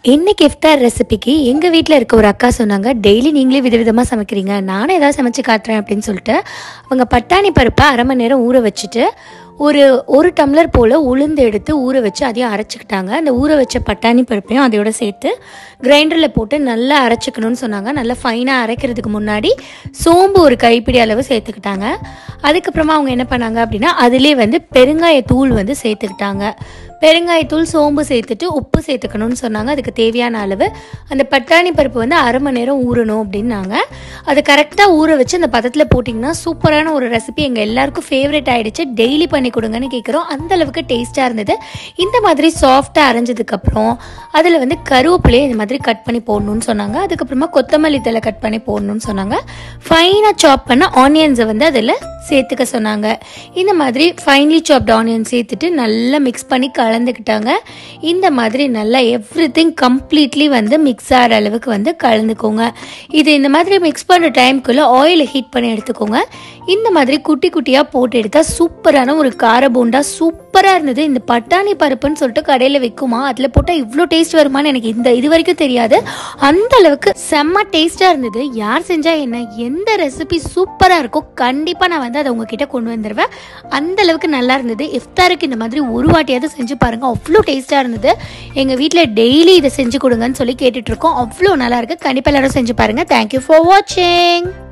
இன்னைக்கு இஃப்தார் ரெசிபிக்கு எங்கள் வீட்டில் இருக்க ஒரு அக்கா சொன்னாங்க டெய்லி நீங்களே விதவிதமாக சமைக்கிறீங்க நானும் ஏதாவது சமைச்சு காட்டுறேன் அப்படின்னு சொல்லிட்டு அவங்க பட்டாணி பருப்பை அரை மணி நேரம் ஊற வச்சுட்டு ஒரு ஒரு டம்ளர் போல் உளுந்து எடுத்து ஊற வச்சு அதையும் அரைச்சிக்கிட்டாங்க அந்த ஊற வச்ச பட்டாணி பருப்பையும் அதையோட சேர்த்து கிரைண்டரில் போட்டு நல்லா அரைச்சிக்கணும்னு சொன்னாங்க நல்லா ஃபைனாக அரைக்கிறதுக்கு முன்னாடி சோம்பு ஒரு கைப்பிடி அளவு சேர்த்துக்கிட்டாங்க அதுக்கப்புறமா அவங்க என்ன பண்ணாங்க அப்படின்னா அதிலே வந்து பெருங்காயத்தூள் வந்து சேர்த்துக்கிட்டாங்க பெருங்காயத்தூள் சோம்பு சேர்த்துட்டு உப்பு சேர்த்துக்கணும்னு சொன்னாங்க அதுக்கு தேவையான அளவு அந்த பட்டாணி பருப்பு வந்து அரை மணி நேரம் ஊறணும் அப்படின்னாங்க அது கரெக்டாக ஊற வச்சு அந்த பதத்தில் போட்டிங்கன்னா சூப்பரான ஒரு ரெசிபி எங்கள் எல்லாருக்கும் ஃபேவரட் ஆயிடுச்சு டெய்லி பண்ணி கொடுங்கன்னு கேட்குறோம் அந்த அளவுக்கு டேஸ்ட்டாக இருந்தது இந்த மாதிரி சாஃப்டாக அரைஞ்சதுக்கப்புறம் அதில் வந்து கருவேப்பிலையை இந்த மாதிரி கட் பண்ணி போடணும்னு சொன்னாங்க அதுக்கப்புறமா கொத்தமல்லி தலை கட் பண்ணி போடணும்னு சொன்னாங்க ஃபைனாக சாப் பண்ண ஆனியன்ஸை வந்து அதில் சேர்த்துக்க சொன்னாங்க இந்த மாதிரி ஃபைன்லி சாப்ட் ஆனியன் சேர்த்துட்டு நல்லா மிக்ஸ் பண்ணி கலந்துக்கிட்டாங்க இந்த மாதிரி நல்லா எவ்ரி திங் கம்ப்ளீட்லி வந்து மிக்ஸ் ஆகிற அளவுக்கு வந்து கலந்துக்கோங்க இது இந்த மாதிரி மிக்ஸ் பண்ணுற டைம்குள்ளே ஆயிலை ஹீட் பண்ணி எடுத்துக்கோங்க இந்த மாதிரி குட்டி குட்டியாக போட்டு எடுத்தால் சூப்பரான ஒரு கார போண்டா சூப்பராக இருந்தது இந்த பட்டாணி பருப்புன்னு சொல்லிட்டு கடையில் விற்குமா அதில் போட்டால் இவ்வளோ டேஸ்ட் வருமான்னு எனக்கு இந்த இது வரைக்கும் தெரியாது அந்த அளவுக்கு செம்ம டேஸ்ட்டாக இருந்தது யார் செஞ்சால் என்ன எந்த ரெசிபி சூப்பராக இருக்கோ கண்டிப்பாக நான் வந்து அதை உங்ககிட்ட கொண்டு வந்துடுவேன் அந்த அளவுக்கு நல்லா இருந்தது இஃப்தாருக்கு இந்த மாதிரி ஒரு வாட்டியாவது செஞ்சு பாருங்கள் அவ்வளோ டேஸ்ட்டாக இருந்தது எங்கள் வீட்டில் டெய்லி இதை செஞ்சு கொடுங்கன்னு சொல்லி கேட்டுட்ருக்கோம் அவ்வளோ நல்லா இருக்கு கண்டிப்பாக எல்லாரும் செஞ்சு பாருங்கள் தேங்க்யூ ஃபார் வாட்சிங்